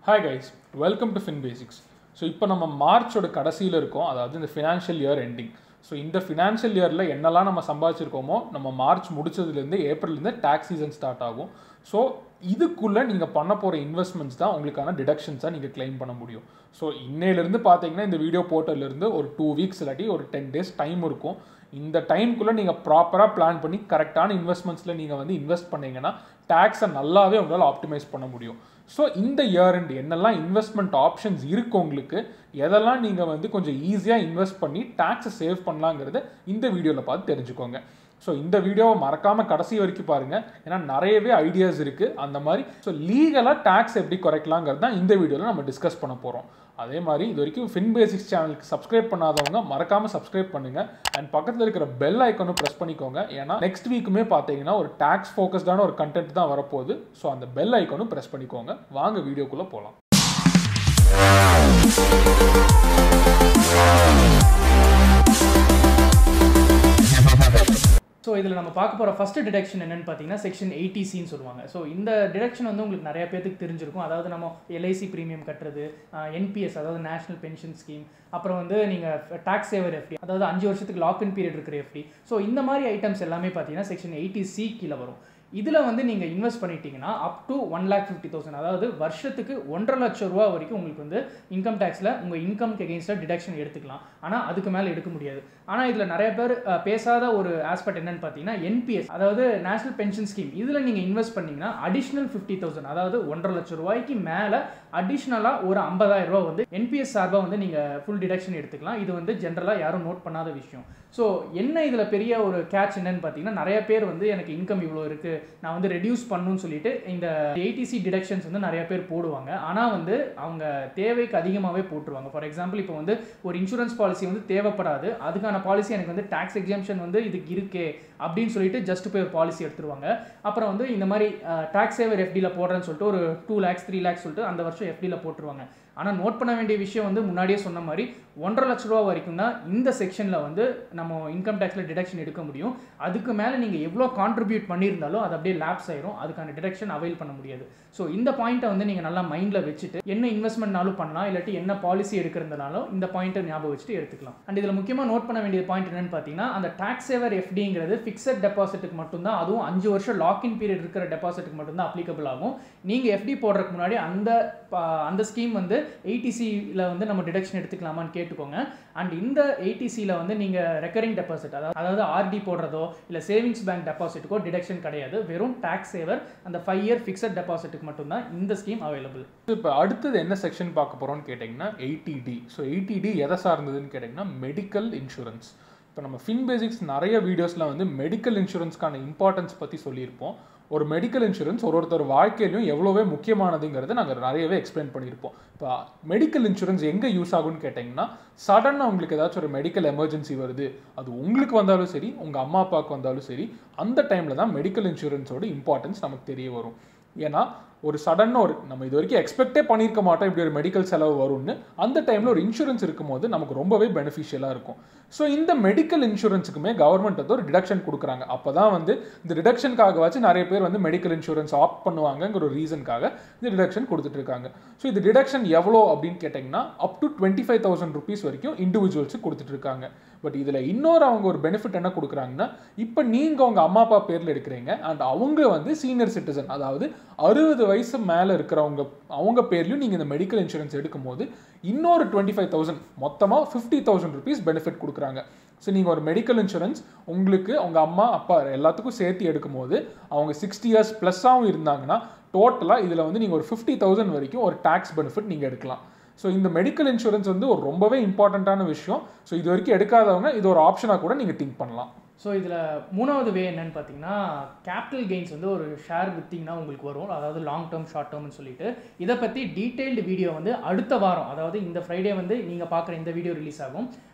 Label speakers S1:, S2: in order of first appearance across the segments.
S1: hi guys welcome to fin basics so இப்போ நம்ம மார்ச்சோட கடைசியில் இருக்கோம் அதாவது இந்த ஃபினான்ஷியல் இயர் எண்டிங் ஸோ இந்த ஃபினான்ஷியல் இயரில் என்னெல்லாம் நம்ம சம்பாதிச்சிருக்கோமோ நம்ம மார்ச் முடிச்சதுலேருந்து ஏப்ரல்லேருந்து டேக்ஸ் சீசன் ஸ்டார்ட் ஆகும் ஸோ இதுக்குள்ளே நீங்கள் பண்ண போகிற இன்வெஸ்ட்மெண்ட்ஸ் தான் உங்களுக்கான டிடக்ஷன்ஸாக நீங்கள் claim பண்ண முடியும் ஸோ இன்னையிலேருந்து பார்த்தீங்கன்னா இந்த வீடியோ போட்டதுலேருந்து ஒரு டூ வீக்ஸ் இல்லாட்டி ஒரு டென் டேஸ் டைம் இருக்கும் இந்த டைம்குள்ளே நீங்கள் ப்ராப்பராக பிளான் பண்ணி கரெக்டான இன்வெஸ்ட்மெண்ட்ஸில் நீங்கள் வந்து இன்வெஸ்ட் பண்ணீங்கன்னா டேக்ஸை நல்லாவே உங்களால் ஆப்டிமைஸ் பண்ண முடியும் ஸோ இந்த இயர் end என்னெல்லாம் இன்வெஸ்ட்மெண்ட் ஆப்ஷன்ஸ் இருக்கு உங்களுக்கு எதெல்லாம் நீங்கள் வந்து கொஞ்சம் ஈஸியாக இன்வெஸ்ட் பண்ணி டேக்ஸை சேவ் பண்ணலாங்கிறத இந்த வீடியோவில் பார்த்து தெரிஞ்சுக்கோங்க ஸோ இந்த வீடியோவை மறக்காமல் கடைசி வரைக்கும் பாருங்கள் ஏன்னா நிறையவே ஐடியாஸ் இருக்குது அந்த மாதிரி ஸோ லீகலாக டேக்ஸ் எப்படி குறைக்கலாங்கிறது தான் இந்த வீடியோவில் நம்ம டிஸ்கஸ் பண்ண போகிறோம் அதே மாதிரி இது வரைக்கும் ஃபின் பேசிக்ஸ் சேனலுக்கு சப்ஸ்கிரைப் பண்ணாதவங்க மறக்காமல் சப்ஸ்கிரைப் பண்ணுங்கள் அண்ட் பக்கத்தில் இருக்கிற பெல் ஐக்கனும் ப்ரெஸ் பண்ணிக்கோங்க ஏன்னா நெக்ஸ்ட் வீக்குமே பார்த்தீங்கன்னா ஒரு டேக்ஸ் ஃபோக்கஸ்டான ஒரு கண்டென்ட் தான் வரப்போகுது ஸோ அந்த பெல் ஐக்கனும் ப்ரெஸ் பண்ணிக்கோங்க வாங்க வீடியோக்குள்ளே போகலாம்
S2: ஸோ இதில் நம்ம பார்க்க போகிற ஃபர்ஸ்ட் டிடக்ஷன் என்னன்னு பார்த்தீங்கன்னா செக்ஷன் எயிட்டிசின்னு சொல்லுவாங்க ஸோ இந்த டிடக்ஷன் வந்து உங்களுக்கு நிறைய பேருக்கு தெரிஞ்சிருக்கும் அதாவது நம்ம எல்ஐசி ப்ரீமியம் கட்டுறது என்பிஎஸ் அதாவது நேஷனல் பென்ஷன் ஸ்கீம் அப்புறம் வந்து நீங்கள் டேக்ஸ் சேவர் எஃப்டி அதாவது அஞ்சு வருஷத்துக்கு லாக்இன் பீரியட் இருக்கிற எஃப்டி ஸோ இந்த மாதிரி ஐட்டம்ஸ் எல்லாமே பார்த்தீங்கன்னா செக்ஷன் எயிட்டி சி கீழே வரும் இதில் வந்து நீங்கள் இன்வெஸ்ட் பண்ணிட்டீங்கன்னா up to one lakh fifty thousand அதாவது வருஷத்துக்கு ஒன்றரை லட்சம் ரூபா வரைக்கும் உங்களுக்கு வந்து இன்கம் டேக்ஸில் உங்கள் இன்கம்க்கு எகெயின்ஸ்டாக டிடக்ஷன் எடுத்துக்கலாம் ஆனால் அதுக்கு மேலே எடுக்க முடியாது ஆனால் இதில் நிறைய பேர் அஹ், பேசாத ஒரு ஆஸ்பெக்ட் என்னன்னு பார்த்தீங்கன்னா என்பிஎஸ் அதாவது நேஷனல் பென்ஷன் ஸ்கீம் இதில் நீங்கள் இன்வெஸ்ட் பண்ணீங்கன்னா அடிஷ்னல் ஃபிஃப்டி தௌசண்ட் அதாவது ஒன்றரை லட்சம் ரூபாய்க்கு மேலே அடிஷ்னலாக ஒரு ஐம்பதாயிரம் ரூபா வந்து என்பிஎஸ் சார்பாக வந்து நீங்கள் ஃபுல் டிடக்ஷன் எடுத்துக்கலாம் இது வந்து ஜென்ரலாக யாரும் நோட் பண்ணாத விஷயம் ஸோ என்ன இதில் பெரிய ஒரு கேட்ச் என்னன்னு பார்த்தீங்கன்னா நிறைய பேர் வந்து எனக்கு இன்கம் இவ்வளோ இருக்குது நான் வந்து ரெடியூஸ் பண்ணணும்னு சொல்லிட்டு இந்த ஏடிசி டிடக்ஷன்ஸ் வந்து நிறைய பேர் போடுவாங்க ஆனால் வந்து அவங்க தேவைக்கு அதிகமாகவே போட்டுருவாங்க ஃபார் எக்ஸாம்பிள் இப்போ வந்து ஒரு இன்சூரன்ஸ் பாலிசி வந்து தேவைப்படாது அதுக்கான பாலிசி எனக்கு வந்து டேக்ஸ் எக்ஸாம்ஷன் வந்து இதுக்கு இருக்கே அப்படின்னு சொல்லிட்டு ஜஸ்ட் போய் ஒரு பாலிசி எடுத்துருவாங்க அப்புறம் வந்து இந்த மாதிரி டேக்ஸ் சேவர் எஃப்டியில் போடுறேன்னு சொல்லிட்டு ஒரு டூ லேக்ஸ் த்ரீ லேக்ஸ் சொல்லிட்டு அந்த வருஷம் எஃப்டியில் போட்டுருவாங்க ஆனால் நோட் பண்ண வேண்டிய விஷயம் வந்து முன்னாடியே சொன்ன மாதிரி ஒன்றரை லட்ச ரூபா வரைக்கும் தான் இந்த செக்ஷனில் வந்து நம்ம இன்கம் டேக்ஸில் டிடக்ஷன் எடுக்க முடியும் அதுக்கு மேலே நீங்கள் எவ்வளோ கான்ட்ரிபியூட் பண்ணியிருந்தாலும் அது அப்படியே லேப்ஸ் ஆயிரும் அதுக்கான டிடக்ஷன் அவைல் பண்ண முடியாது ஸோ இந்த பாயிண்ட்டை வந்து நீங்கள் நல்லா மைண்டில் வச்சுட்டு என்ன இன்வெஸ்ட்மெண்ட்னாலும் பண்ணலாம் இல்லாட்டி என்ன பாலிசி எடுக்கிறதுனாலும் இந்த பாயிண்ட்டை ஞாபகம் வச்சுட்டு எடுத்துக்கலாம் அண்ட் இதில் முக்கியமாக நோட் பண்ண வேண்டிய பாயிண்ட் என்னன்னு பார்த்தீங்கன்னா அந்த டேக்ஸ் சேவர் எஃப்டிங்கிறது ஃபிக்ஸட் டெபாசிட்டுக்கு மட்டும்தான் அதுவும் அஞ்சு வருஷம் லாக்இன் பீரியட் இருக்கிற டெபாசிட்டுக்கு மட்டும்தான் அப்ளிகபிள் ஆகும் நீங்கள் எஃப்டி போடுறதுக்கு முன்னாடி அந்த ப- அந்த ஸ்கீம் வந்து ஏடிசியில் வந்து நம்ம டிடக்ஷன் எடுத்துக்கலாமான்னு கேட்டுக்கோங்க அண்ட் இந்த ஏடிசியில் வந்து நீங்கள் ரெக்கரிங் டெபாசிட் அதாவது அதாவது ஆர்டி போடுறதோ இல்லை சேவிங்ஸ் பேங்க் டெபாசிட்டுக்கோ டிடக்ஷன் கிடையாது வெறும் டேக்ஸ் சேவர் அந்த ஃபைவ் இயர் ஃபிக்ஸட் டெபாசிட்டுக்கு மட்டும்தான் இந்த ஸ்கீம் அவைலபிள்
S1: இப்போ அடுத்தது என்ன செக்ஷன் பார்க்க போகிறோம்னு கேட்டிங்கன்னா எயிட்டிடி ஸோ எயிட்டிடி எதை சார்ந்ததுன்னு கேட்டிங்கன்னா மெடிக்கல் இன்சூரன்ஸ் இப்போ நம்ம ஃபின் பேசிக்ஸ் நிறைய வீடியோஸில் வந்து மெடிக்கல் இன்சூரன்ஸ்க்கான இம்பார்ட்டன்ஸ் பற்றி சொல்லியிருப்போம் ஒரு மெடிக்கல் இன்சூரன்ஸ் ஒரு ஒருத்தர் வாழ்க்கையிலையும் எவ்வளோவே முக்கியமானதுங்கிறத நாங்கள் நிறையவே எக்ஸ்பிளைன் பண்ணியிருப்போம் இப்போ மெடிக்கல் இன்சூரன்ஸ் எங்கே யூஸ் ஆகும்னு கேட்டிங்கன்னா சடனாக உங்களுக்கு ஏதாச்சும் ஒரு மெடிக்கல் எமர்ஜென்சி வருது அது உங்களுக்கு வந்தாலும் சரி உங்கள் அம்மா அப்பாவுக்கு வந்தாலும் சரி அந்த டைமில் தான் மெடிக்கல் இன்சூரன்ஸோட இம்பார்ட்டன்ஸ் நமக்கு தெரிய வரும் ஏன்னா ஒரு சடனாக ஒரு நம்ம இது வரைக்கும் எக்ஸ்பெக்டே பண்ணியிருக்க மாட்டோம் இப்படி ஒரு மெடிக்கல் செலவு வரும்னு அந்த டைமில் ஒரு இன்சூரன்ஸ் இருக்கும்போது நமக்கு ரொம்பவே பெனிஃபிஷியலாக இருக்கும் ஸோ இந்த மெடிக்கல் இன்சூரன்ஸுக்குமே கவர்மெண்ட் வந்து ஒரு டிடக்ஷன் கொடுக்குறாங்க அப்போ தான் வந்து இந்த டிடக்ஷனுக்காகவாச்சும் நிறைய பேர் வந்து மெடிக்கல் இன்சூரன்ஸ் ஆப்ட் பண்ணுவாங்கங்கிற ஒரு ரீசனுக்காக இந்த டிடக்ஷன் கொடுத்துட்டு இருக்காங்க ஸோ இந்த டிடக்ஷன் எவ்வளோ அப்படின்னு கேட்டிங்கன்னா up to twenty five thousand rupees வரைக்கும் இண்டிவிஜுவல்ஸுக்கு கொடுத்துட்டு இருக்காங்க பட் இதில் இன்னொரு அவங்க ஒரு பெனிஃபிட் என்ன கொடுக்குறாங்கன்னா இப்போ நீங்கள் உங்கள் அம்மா அப்பா பேரில் எடுக்கிறீங்க அண்ட் அவங்க வந்து சீனியர் சிட்டிசன் அதாவது அறுபது வயசு மேலே இருக்கிறவங்க அவங்க பேர்லையும் நீங்கள் இந்த மெடிக்கல் இன்சூரன்ஸ் எடுக்கும்போது இன்னொரு டுவெண்ட்டி ஃபைவ் தௌசண்ட் மொத்தமாக ஃபிஃப்டி தௌசண்ட் ருபீஸ் பெனிஃபிட் கொடுக்குறாங்க ஸோ நீங்கள் ஒரு மெடிக்கல் இன்சூரன்ஸ் உங்களுக்கு உங்கள் அம்மா அப்பா எல்லாத்துக்கும் சேர்த்து எடுக்கும்போது அவங்க சிக்ஸ்டி இயர்ஸ் ப்ளஸ்ஸாகவும் இருந்தாங்கன்னா டோட்டலாக இதில் வந்து நீங்கள் ஒரு ஃபிஃப்டி தௌசண்ட் வரைக்கும் ஒரு டேக்ஸ் பெனிஃபிட் நீங்கள் எடுக்கலாம் ஸோ இந்த மெடிக்கல் இன்சூரன்ஸ் வந்து ஒரு ரொம்பவே இம்பார்ட்டண்ட்டான விஷயம் ஸோ இது வரைக்கும் எடுக்காதவங்க இது ஒரு ஆப்ஷனாக கூட நீங்கள் திங்க் பண்ணலாம்
S2: ஸோ இதில் மூணாவது வே என்னன்னு பார்த்தீங்கன்னா கேபிட்டல் கெயின்ஸ் வந்து ஒரு ஷேர் வித்திங்கன்னா உங்களுக்கு வரும் அதாவது லாங் டேர்ம் ஷார்ட் டேர்ம்னு சொல்லிட்டு இதை பற்றி டீட்டெயில்டு வீடியோ வந்து அடுத்த வாரம் அதாவது இந்த ஃப்ரைடே வந்து நீங்கள் பார்க்குற இந்த வீடியோ ரிலீஸ் ஆகும்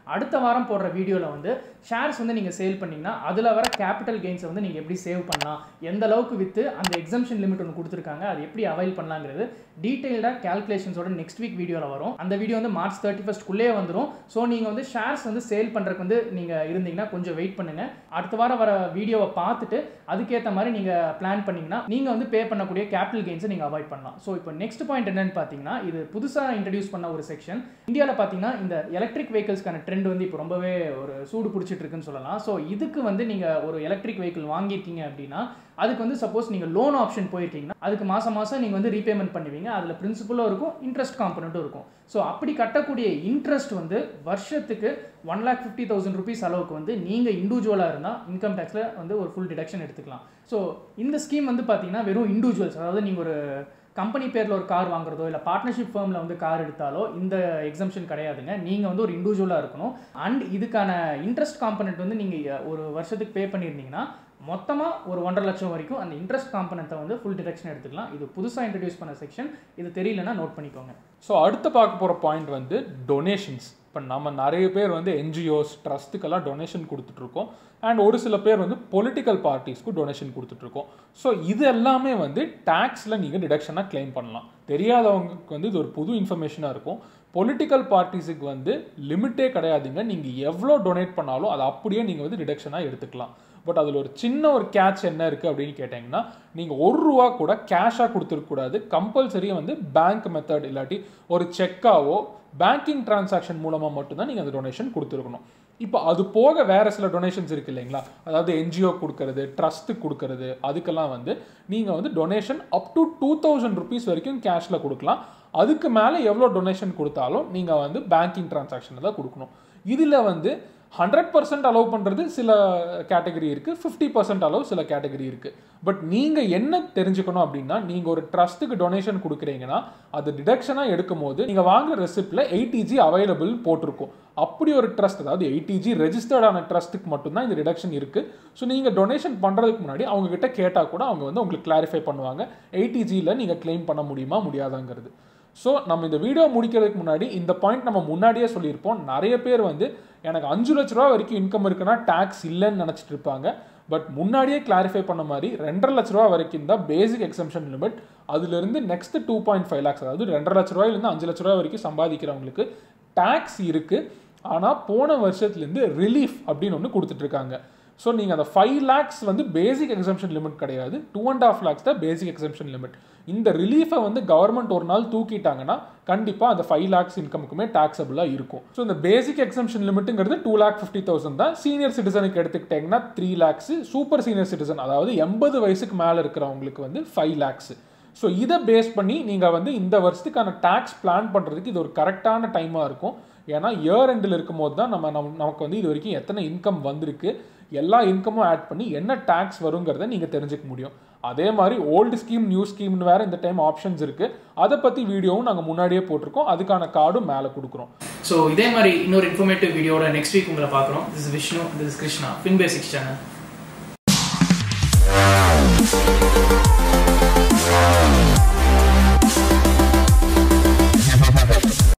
S2: அடுத்த வாரம் போடுற வீடியோவில் வந்து ஷேர்ஸ் வந்து நீங்கள் சேல் பண்ணீங்கன்னா அதில் வர கேபிட்டல் கெயின்ஸை வந்து நீங்கள் எப்படி சேவ் பண்ணலாம் எந்த அளவுக்கு விற்று அந்த எக்ஸம்ஷன் லிமிட் ஒன்று கொடுத்துருக்காங்க அது எப்படி அவைல் பண்ணலாங்கிறது டீட்டெயில்டாக கேல்குலேஷன்ஸோட நெக்ஸ்ட் வீக் வீடியோவில் வரும் அந்த வீடியோ வந்து மார்ச் தேர்ட்டி ஃபஸ்ட்குள்ளே வந்துடும் ஸோ நீங்கள் வந்து ஷேர்ஸ் வந்து சேல் பண்ணுறதுக்கு வந்து நீங்கள் இருந்தீங்கன்னா கொஞ்சம் வெயிட் பண்ணுங்கள் அடுத்த வாரம் வர வீடியோவை பார்த்துட்டு அதுக்கேற்ற மாதிரி நீங்கள் பிளான் பண்ணிங்கன்னா நீங்கள் வந்து பே பண்ணக்கூடிய கேபிட்டல் கெயின்ஸை நீங்கள் அவாய்ட் பண்ணலாம் ஸோ இப்போ நெக்ஸ்ட் பாயிண்ட் என்னன்னு பார்த்தீங்கன்னா இது புதுசாக இன்ட்ரடியூஸ் பண்ண ஒரு செக்ஷன் இந்தியாவில் பார்த்தீங்கன்னா இந்த எலக்ட்ரிக் வெஹிக்கல்ஸ்க்கான ட்ரெண்ட் வந்து இப்போ ரொம்பவே ஒரு சூடு பிடிச்சிட்டு இருக்குன்னு சொல்லலாம் ஸோ இதுக்கு வந்து நீங்கள் ஒரு எலக்ட்ரிக் வெஹிக்கிள் வாங்கியிருக்கீங்க அப்படின்னா அதுக்கு வந்து சப்போஸ் நீங்கள் லோன் ஆப்ஷன் போயிருக்கீங்கன்னா அதுக்கு மாதம் மாதம் நீங்கள் வந்து ரீபேமெண்ட் பண்ணுவீங்க அதில் பிரின்சிபலும் இருக்கும் இன்ட்ரெஸ்ட் காம்பனண்ட்டும் இருக்கும் ஸோ அப்படி கட்டக்கூடிய இன்ட்ரெஸ்ட் வந்து வருஷத்துக்கு one lakh fifty thousand rupees அளவுக்கு வந்து நீங்கள் இண்டிவிஜுவலாக இருந்தால் இன்கம் டேக்ஸில் வந்து ஒரு ஃபுல் டிடக்ஷன் எடுத்துக்கலாம் ஸோ இந்த ஸ்கீம் வந்து பார்த்தீங்கன்னா வெறும் இண்டிவிஜுவல்ஸ் அதாவது நீங்கள் ஒரு கம்பெனி பேரில் ஒரு கார் வாங்குறதோ இல்லை பார்ட்னர்ஷிப் ஃபேமில் வந்து கார் எடுத்தாலோ இந்த எக்ஸம்ஷன் கிடையாதுங்க நீங்கள் வந்து ஒரு இண்டிவிஜுவலாக இருக்கணும் அண்ட் இதுக்கான இன்ட்ரெஸ்ட் காம்பனண்ட் வந்து நீங்கள் ஒரு வருஷத்துக்கு பே பண்ணியிருந்தீங்கன்னா மொத்தமாக ஒரு ஒன்றரை லட்சம் வரைக்கும் அந்த இன்ட்ரெஸ்ட் காம்பனண்ட்டை வந்து ஃபுல் டிடக்ஷன் எடுத்துக்கலாம் இது புதுசாக இன்ட்ரடியூஸ் பண்ண செக்ஷன் இது தெரியலனா நோட் பண்ணிக்கோங்க
S1: ஸோ அடுத்து பார்க்க போகிற பாயிண்ட் வந்து டொனேஷன்ஸ் இப்போ நம்ம நிறைய பேர் வந்து என்ஜிஓஸ் ட்ரஸ்ட்டுக்கெல்லாம் டொனேஷன் கொடுத்துட்ருக்கோம் அண்ட் ஒரு சில பேர் வந்து பொலிட்டிக்கல் பார்ட்டிஸ்க்கு டொனேஷன் கொடுத்துட்ருக்கோம் ஸோ இது எல்லாமே வந்து டேக்ஸில் நீங்கள் டிடக்ஷனாக கிளைம் பண்ணலாம் தெரியாதவங்களுக்கு வந்து இது ஒரு புது இன்ஃபர்மேஷனாக இருக்கும் பொலிட்டிக்கல் பார்ட்டிஸுக்கு வந்து லிமிட்டே கிடையாதுங்க நீங்கள் எவ்வளோ டொனேட் பண்ணாலும் அதை அப்படியே நீங்கள் வந்து டிடக்ஷனாக எடுத்துக்கலாம் பட் அதில் ஒரு சின்ன ஒரு கேட்ச் என்ன இருக்குது அப்படின்னு கேட்டிங்கன்னா நீங்கள் ஒரு ரூபா கூட கேஷாக கொடுத்துருக்கூடாது கம்பல்சரியாக வந்து பேங்க் மெத்தட் இல்லாட்டி ஒரு செக்காவோ பேங்கிங் டிரான்சாக்ஷன் மூலமாக மட்டும்தான் நீங்கள் அந்த டொனேஷன் கொடுத்துருக்கணும் இப்போ அது போக வேறு சில டொனேஷன்ஸ் இருக்குது இல்லைங்களா அதாவது என்ஜிஓ கொடுக்கறது ட்ரஸ்ட்டுக்கு கொடுக்கறது அதுக்கெல்லாம் வந்து நீங்கள் வந்து donation up to two thousand rupees வரைக்கும் கேஷில் கொடுக்கலாம் அதுக்கு மேலே எவ்வளோ டொனேஷன் கொடுத்தாலும் நீங்கள் வந்து பேங்கிங் டிரான்சாக்ஷனில் தான் கொடுக்கணும் இதில் வந்து ஹண்ட்ரட் பர்சன்ட் அலோவ் பண்ணுறது சில கேட்டகரி இருக்குது ஃபிஃப்டி பர்சன்ட் அலோவ் சில கேட்டகரி இருக்குது பட் நீங்கள் என்ன தெரிஞ்சுக்கணும் அப்படின்னா நீங்கள் ஒரு ட்ரஸ்ட்டுக்கு டொனேஷன் கொடுக்குறீங்கன்னா அது டிடக்ஷனாக எடுக்கும் போது நீங்கள் வாங்குற ரெசிப்டில் எயிட்டிஜி அவைலபிள் போட்டிருக்கும் அப்படி ஒரு ட்ரஸ்ட் அதாவது எயிட்டிஜி ரெஜிஸ்டர்டான ட்ரஸ்ட்டுக்கு மட்டும்தான் இந்த டிடக்ஷன் இருக்குது ஸோ நீங்கள் டொனேஷன் பண்ணுறதுக்கு முன்னாடி அவங்க கிட்ட கேட்டால் கூட அவங்க வந்து உங்களுக்கு கிளாரிஃபை பண்ணுவாங்க எயிட்டிஜியில் நீங்கள் கிளைம் பண்ண முடியுமா முடியாதாங்கிறது ஸோ நம்ம இந்த வீடியோ முடிக்கிறதுக்கு முன்னாடி இந்த பாயிண்ட் நம்ம முன்னாடியே சொல்லியிருப்போம் நிறைய பேர் வந்து எனக்கு அஞ்சு லட்ச ரூபா வரைக்கும் இன்கம் இருக்குன்னா டேக்ஸ் இல்லைன்னு நினச்சிட்டு இருப்பாங்க பட் முன்னாடியே கிளாரிஃபை பண்ண மாதிரி ரெண்டரை லட்ச ரூபா வரைக்கும் தான் பேசிக் எக்ஸம்ஷன் லிமிட் அதுலேருந்து next two point five lakhs அதாவது ரெண்டரை லட்ச ரூபாயிலேருந்து அஞ்சு லட்ச ரூபா வரைக்கும் சம்பாதிக்கிறவங்களுக்கு டேக்ஸ் இருக்குது ஆனால் போன வருஷத்துலேருந்து ரிலீஃப் அப்படின்னு ஒன்று கொடுத்துட்ருக்காங்க ஸோ நீங்கள் அந்த ஃபைவ் லேக்ஸ் வந்து பேசிக் எக்ஸம்ஷன் லிமிட் கிடையாது டூ அண்ட் ஆஃப் லேக்ஸ் தான் பேசிக் எக்ஸம்ஷன் லிமிட் இந்த ரிலீஃபை வந்து கவர்மெண்ட் ஒரு நாள் தூக்கிட்டாங்கன்னா கண்டிப்பாக அந்த ஃபைவ் லேக்ஸ் இன்கமுக்குமே டாக்ஸபிளாக இருக்கும் ஸோ இந்த பேசிக் எக்ஸம்ஷன் லிமிட்டுங்கிறது டூ லேக் ஃபிஃப்டி தௌசண்ட் தான் சீனியர் சிட்டிசனுக்கு எடுத்துக்கிட்டிங்கன்னா three lakhs super senior citizen அதாவது எண்பது வயசுக்கு மேலே இருக்கிறவங்களுக்கு வந்து ஃபைவ் லேக்ஸ் ஸோ இதை பேஸ் பண்ணி நீங்கள் வந்து இந்த வருஷத்துக்கான டேக்ஸ் பிளான் பண்ணுறதுக்கு இது ஒரு கரெக்டான டைமாக இருக்கும் ஏன்னா இயர் எண்டில் இருக்கும் போது தான் நம்ம நம் நமக்கு வந்து இது வரைக்கும் எத்தனை இன்கம் வந்திருக்கு எல்லா இன்கமும் ஆட் பண்ணி என்ன டேக்ஸ் வருங்கிறத நீங்கள் தெரிஞ்சுக்க முடியும் அதே மாதிரி ஓல்டு ஸ்கீம் நியூ ஸ்கீம்னு வேறு இந்த டைம் ஆப்ஷன்ஸ் இருக்குது அதை பற்றி வீடியோவும் நாங்கள் முன்னாடியே போட்டிருக்கோம் அதுக்கான கார்டும் மேலே கொடுக்குறோம்
S2: ஸோ இதே மாதிரி இன்னொரு இன்ஃபர்மேட்டிவ் வீடியோட நெக்ஸ்ட் வீக் உங்களை பார்க்குறோம் this Vishnu this Krishna fin basics channel